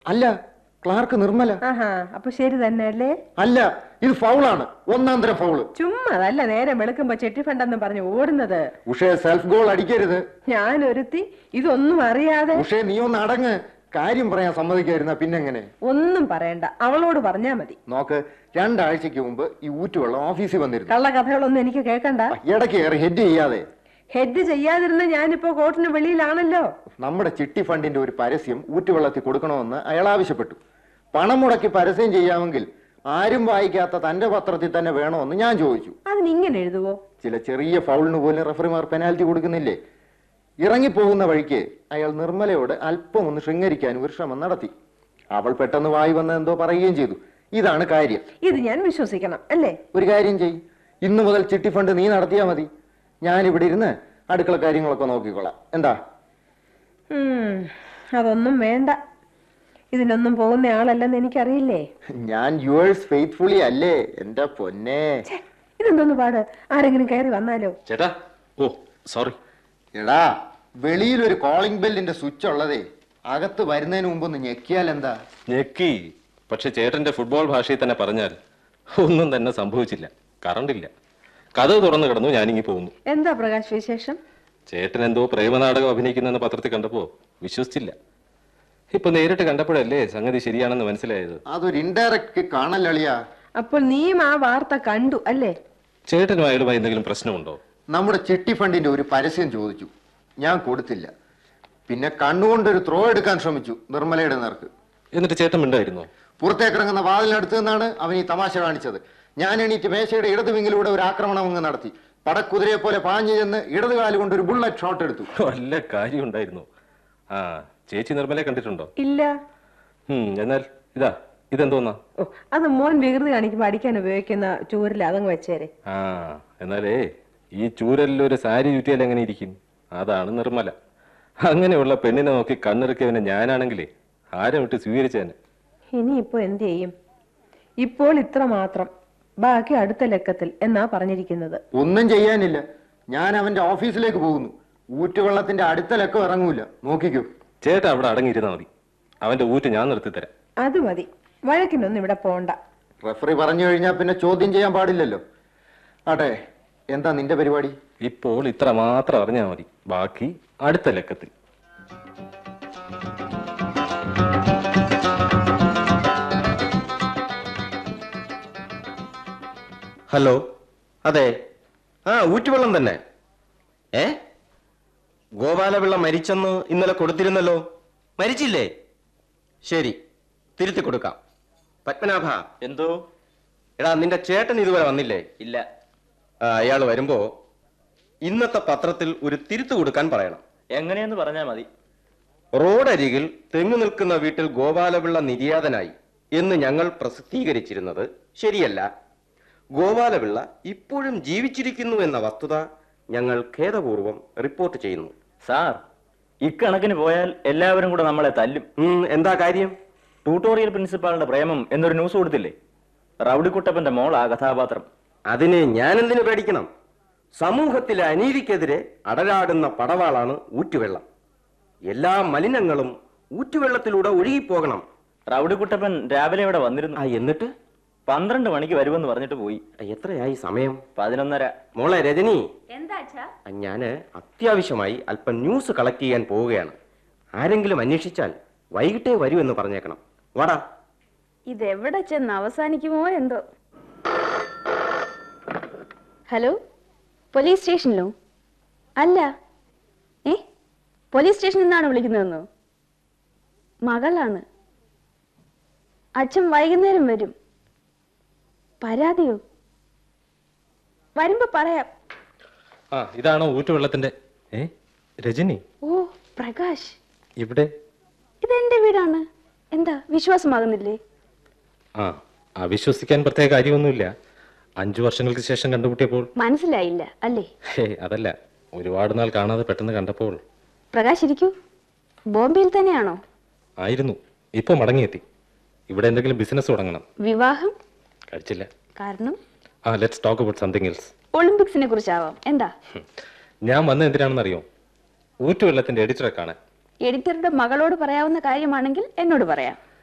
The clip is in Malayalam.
അല്ല ക്ലാർക്ക് നിർമ്മല ആഹാ അപ്പൊ ശരി തന്നെ അല്ലേ അല്ല ഇത് ഫൗളാണ് ഒന്നാം തരം ഫൗള് ചുമ്മാ അതല്ല നേരെ വെളുക്കുമ്പോ ചെട്ടി ഫണ്ടെന്ന് പറഞ്ഞ് ഓടുന്നത് ഉഷയെ സെൽഫ് ഗോൾ അടിക്കരുത് ഞാൻ ഒരുത്തി ഇതൊന്നും അറിയാതെ ഉഷേ നീ ഒന്ന് അടങ്ങ് കാര്യം പറയാൻ സമ്മതിക്കായിരുന്ന പിന്നെങ്ങനെ ഒന്നും പറയണ്ട അവളോട് പറഞ്ഞാ മതി നോക്ക് രണ്ടാഴ്ചക്ക് മുമ്പ് ഈ ഊറ്റുവെള്ളം ഓഫീസിൽ വന്നിരുന്നു കള്ള കഥകളൊന്നും എനിക്ക് കേൾക്കണ്ട ഇടയ്ക്ക് കയറി ഹെഡ് ചെയ്യാതെ ഹെഡ് ചെയ്യാതിരുന്ന ഞാനിപ്പോ കോർട്ടിന് വെളിയിലാണല്ലോ നമ്മുടെ ചിട്ടി ഫണ്ടിന്റെ ഒരു പരസ്യം ഊറ്റുവെള്ളത്തിൽ കൊടുക്കണമെന്ന് അയാൾ ആവശ്യപ്പെട്ടു പണം മുടക്കി പരസ്യം ചെയ്യാമെങ്കിൽ ആരും വായിക്കാത്ത തന്റെ പത്രത്തിൽ തന്നെ വേണമെന്ന് ഞാൻ ചോദിച്ചു അതിനിങ്ങനെ എഴുതുവോ ചില ചെറിയ ഫൗളിന് പോലും റഫറിമാർ പെനാൽറ്റി കൊടുക്കുന്നില്ലേ ഇറങ്ങിപ്പോകുന്ന വഴിക്ക് അയാൾ നിർമ്മലയോട് അല്പം ഒന്ന് ശൃംഗരിക്കാൻ ഒരു ശ്രമം നടത്തി അവൾ പെട്ടെന്ന് വായി വന്ന് എന്തോ പറയുകയും ചെയ്തു ഇതാണ് കാര്യം ഇത് ഞാൻ വിശ്വസിക്കണം അല്ലേ ഒരു കാര്യം ചെയ് ഇന്നു മുതൽ ചിട്ടി ഫണ്ട് നീ നടത്തിയാൽ മതി ഞാൻ ഇവിടെ ഇരുന്ന് അടുക്കള കാര്യങ്ങളൊക്കെ നോക്കിക്കൊള്ളാം എന്താ ഉം, അതൊന്നും വേണ്ട ഇതിനൊന്നും പോകുന്ന ആളല്ലെന്ന് എനിക്കറിയില്ലേ ഞാൻ യുവേഴ്സ് ഫെയ്ത്ത്ഫുള്ളി അല്ലേ എന്റെ പൊന്നെ ഛെ, ഇതെന്തോന്ന് പാട് ആരെങ്കിലും കയറി വന്നാലോ ചേട്ടാ ഓ സോറി എടാ വെളിയിൽ ഒരു കോളിംഗ് ബെല്ലിന്റെ സ്വിച്ച് ഉള്ളതേ അകത്ത് വരുന്നതിന് മുമ്പ് ഒന്ന് ഞെക്കിയാൽ എന്താ ഞെക്കി പക്ഷെ ചേട്ടന്റെ ഫുട്ബോൾ ഭാഷയിൽ തന്നെ പറഞ്ഞാൽ ഒന്നും തന്നെ സംഭവിച്ചില്ല കറണ്ടില്ല കഥ തുറന്നു കിടന്നു ഞാനിങ്ങി പോകുന്നു എന്താ പ്രകാശ് വിശേഷം ചേട്ടൻ എന്തോ പ്രേമനാടകം അഭിനയിക്കുന്നെന്ന് പത്രത്തിൽ കണ്ടപ്പോ വിശ്വസിച്ചില്ല ഇപ്പൊ നേരിട്ട് കണ്ടപ്പോഴല്ലേ സംഗതി ശരിയാണെന്ന് മനസ്സിലായത് അതൊരു ഇൻഡയറക്റ്റ് കാണല്ലളിയാ അപ്പോൾ നീയും ആ വാർത്ത കണ്ടു അല്ലേ ചേട്ടനും അയാളുമായി എന്തെങ്കിലും പ്രശ്നമുണ്ടോ നമ്മുടെ ചിട്ടി ഫണ്ടിന്റെ ഒരു പരസ്യം ചോദിച്ചു ഞാൻ കൊടുത്തില്ല പിന്നെ കണ്ണുകൊണ്ടൊരു ത്രോ എടുക്കാൻ ശ്രമിച്ചു നിർമ്മലയുടെ നേർക്ക് എന്നിട്ട് ചേട്ടൻ മിണ്ടായിരുന്നോ പുറത്തേക്കിറങ്ങുന്ന വാതിലിനടുത്ത് നിന്നാണ് അവൻ ഈ തമാശ കാണിച്ചത് ഞാൻ എണീറ്റ് മേശയുടെ ഇടത് വിങ്ങിലൂടെ ഒരു ആക്രമണം അങ്ങ് നടത്തി പടക്കുതിരയെ പോലെ പാഞ്ഞു ചെന്ന് ഇടത് കാല് കൊണ്ട് ഒരു ബുള്ളറ്റ് ഷോട്ട് എടുത്തു വല്ല കാര്യം ഉണ്ടായിരുന്നു ആ ചേച്ചി നിർമ്മലെ കണ്ടിട്ടുണ്ടോ ഇല്ല ഉം എന്നാൽ ഇതാ ഇതെന്തോന്നാ ഓ അത് മോൻ വികൃതി കാണിക്കുമ്പോ അടിക്കാൻ ഉപയോഗിക്കുന്ന ചൂരിൽ അതങ്ങ് വെച്ചേരെ ആ എന്നാലേ ഈ ചൂരലിൽ ഒരു സാരി ചുറ്റിയാൽ എങ്ങനെ ഇരിക്കും അതാണ് നിർമ്മല അങ്ങനെയുള്ള പെണ്ണിനെ നോക്കി കണ്ണിറുക്കിയവനെ ഞാനാണെങ്കിലേ ആരും വിട്ട് സ്വീകരിച്ചേനെ ഇനിയിപ്പോ എന്ത് ചെയ്യും ഇപ്പോൾ ഇത്ര മാത്രം ബാക്കി അടുത്ത ലക്കത്തിൽ എന്നാ പറഞ്ഞിരിക്കുന്നത് ഒന്നും ചെയ്യാനില്ല ഞാൻ അവന്റെ ഓഫീസിലേക്ക് പോകുന്നു ഊറ്റുവെള്ളത്തിന്റെ അടുത്ത ലക്കം ഇറങ്ങൂല നോക്കിക്കോ ചേട്ടാ അവിടെ അടങ്ങിയിരുന്നാ മതി അവന്റെ ഊറ്റ് ഞാൻ നിർത്തിത്തരാം അത് മതി വഴക്കിനൊന്നും ഇവിടെ പോണ്ട റഫറി പറഞ്ഞു കഴിഞ്ഞാൽ പിന്നെ ചോദ്യം ചെയ്യാൻ പാടില്ലല്ലോ ആട്ടെ എന്താ നിന്റെ പരിപാടി ഇപ്പോൾ ഇത്ര മാത്രം അറിഞ്ഞാൽ മതി ബാക്കി അടുത്ത ലക്കത്തിൽ ഹലോ അതെ ആ ഊറ്റുവെള്ളം തന്നെ ഏ ഗോപാലപിള്ള മരിച്ചെന്ന് ഇന്നലെ കൊടുത്തിരുന്നല്ലോ മരിച്ചില്ലേ ശരി തിരുത്തി കൊടുക്കാം പത്മനാഭ എന്തോ എടാ നിന്റെ ചേട്ടൻ ഇതുവരെ വന്നില്ലേ ഇല്ല ആ, അയാൾ വരുമ്പോ ഇന്നത്തെ പത്രത്തിൽ ഒരു തിരുത്തു കൊടുക്കാൻ പറയണം എങ്ങനെയെന്ന് പറഞ്ഞാൽ മതി റോഡരികിൽ തെങ്ങു നിൽക്കുന്ന വീട്ടിൽ ഗോപാലപിള്ള നിര്യാതനായി എന്ന് ഞങ്ങൾ പ്രസിദ്ധീകരിച്ചിരുന്നത് ശരിയല്ല ഗോപാലപിള്ള ഇപ്പോഴും ജീവിച്ചിരിക്കുന്നു എന്ന വസ്തുത ഞങ്ങൾ ഖേദപൂർവം റിപ്പോർട്ട് ചെയ്യുന്നു സാർ ഇക്കണക്കിന് പോയാൽ എല്ലാവരും കൂടെ നമ്മളെ തല്ലും ഉം, എന്താ കാര്യം ട്യൂട്ടോറിയൽ പ്രിൻസിപ്പാളിന്റെ പ്രേമം എന്നൊരു ന്യൂസ് കൊടുത്തില്ലേ റൗഡിക്കുട്ടപ്പന്റെ മോൾ ആ കഥാപാത്രം അതിന് ഞാൻ എന്തിനു പേടിക്കണം സമൂഹത്തിലെ അനീതിക്കെതിരെ അടരാടുന്ന പടവാളാണ് ഊറ്റുവെള്ളം എല്ലാ മലിനങ്ങളും ഊറ്റുവെള്ളത്തിലൂടെ ഒഴുകിപ്പോകണം റൗഡിക്കുട്ടപ്പൻ രാവിലെ ഇവിടെ വന്നിരുന്നു ആ എന്നിട്ട് പന്ത്രണ്ട് മണിക്ക് വരുമെന്ന് പറഞ്ഞിട്ട് പോയി എത്രയായി സമയം പതിനൊന്നര മോളെ രജനി എന്താ അച്ഛാ ഞാൻ അത്യാവശ്യമായി അല്പം ന്യൂസ് കളക്ട് ചെയ്യാൻ പോവുകയാണ് ആരെങ്കിലും അന്വേഷിച്ചാൽ വൈകിട്ടേ വരൂ എന്ന് പറഞ്ഞേക്കണം വാടാ ഇതെവിടെ ചെന്ന് അവസാനിക്കുമോ എന്തോ ഹലോ പോലീസ് സ്റ്റേഷനിലോ അല്ല ഏ പോലീസ് സ്റ്റേഷനിൽ നിന്നാണ് വിളിക്കുന്നതെന്നോ മകളാണ് അച്ഛൻ വൈകുന്നേരം വരും പരാതിയോ വരുമ്പോ പറയാം ആ ഇതാണോ ഊറ്റുവെള്ളത്തിന്റെ ഏ രജനി ഓ പ്രകാശ് ഇവിടെ ഇതെന്റെ വീടാണ് എന്താ വിശ്വാസമാകുന്നില്ലേ ആ അവിശ്വസിക്കാൻ പ്രത്യേക കാര്യമൊന്നുമില്ല അഞ്ചു വർഷങ്ങൾക്ക് ശേഷം കണ്ടുമുട്ടിയപ്പോൾ മനസ്സിലായില്ല അല്ലേ ഹേ അതല്ല ഒരുപാട് നാൾ കാണാതെ പെട്ടെന്ന് കണ്ടപ്പോൾ പ്രകാശ് ഇരിക്കൂ ബോംബെയിൽ തന്നെയാണോ ആയിരുന്നു ഇപ്പോൾ മടങ്ങിയെത്തി ഇവിടെ എന്തെങ്കിലും ബിസിനസ് തുടങ്ങണം വിവാഹം കഴിച്ചില്ല കാരണം ആ let's talk about something else ഒളിമ്പിക്സിനെ കുറിച്ചാവാം എന്താ ഞാൻ വന്നത് എന്തിനാണെന്നറിയോ ഊറ്റുവെള്ളത്തിന്റെ എഡിറ്ററെ കാണാൻ എഡിറ്ററുടെ മകളോട് പറയാവുന്ന കാര്യമാണെങ്കിൽ എന്നോട് പറയാം